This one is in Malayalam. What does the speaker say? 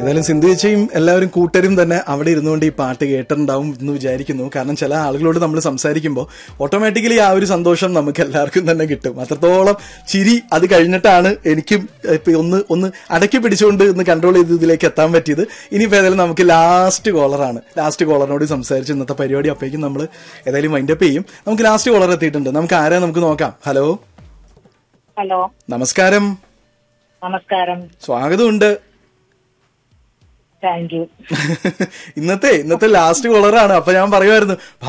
ഏതായാലും സിന്ധു ചേച്ചിയും എല്ലാവരും കൂട്ടരും തന്നെ അവിടെ ഇരുന്നുകൊണ്ട് ഈ പാട്ട് കേട്ടിട്ടുണ്ടാവും എന്ന് വിചാരിക്കുന്നു കാരണം ചില ആളുകളോട് നമ്മൾ സംസാരിക്കുമ്പോൾ ഓട്ടോമാറ്റിക്കലി ആ ഒരു സന്തോഷം നമുക്ക് എല്ലാവർക്കും തന്നെ കിട്ടും അത്രത്തോളം ചിരി അത് കഴിഞ്ഞിട്ടാണ് എനിക്കും ഇപ്പൊ ഒന്ന് ഒന്ന് അടക്കി പിടിച്ചുകൊണ്ട് ഒന്ന് കൺട്രോൾ ചെയ്ത് ഇതിലേക്ക് എത്താൻ പറ്റിയത് ഇനിയിപ്പോ ഏതായാലും നമുക്ക് ലാസ്റ്റ് കോളറാണ് ലാസ്റ്റ് കോളറിനോട് സംസാരിച്ച് ഇന്നത്തെ പരിപാടി അപ്പോഴേക്കും നമ്മൾ ഏതായാലും വൈൻഡപ്പ് ചെയ്യും നമുക്ക് ലാസ്റ്റ് കോളർ എത്തിയിട്ടുണ്ട് നമുക്ക് ആരാ നമുക്ക് നോക്കാം ഹലോ ഹലോ നമസ്കാരം നമസ്കാരം സ്വാഗതമുണ്ട് താങ്ക് യു ഇന്നത്തെ ഇന്നത്തെ ലാസ്റ്റ് കോളറാണ് അപ്പൊ ഞാൻ പറയുമായിരുന്നു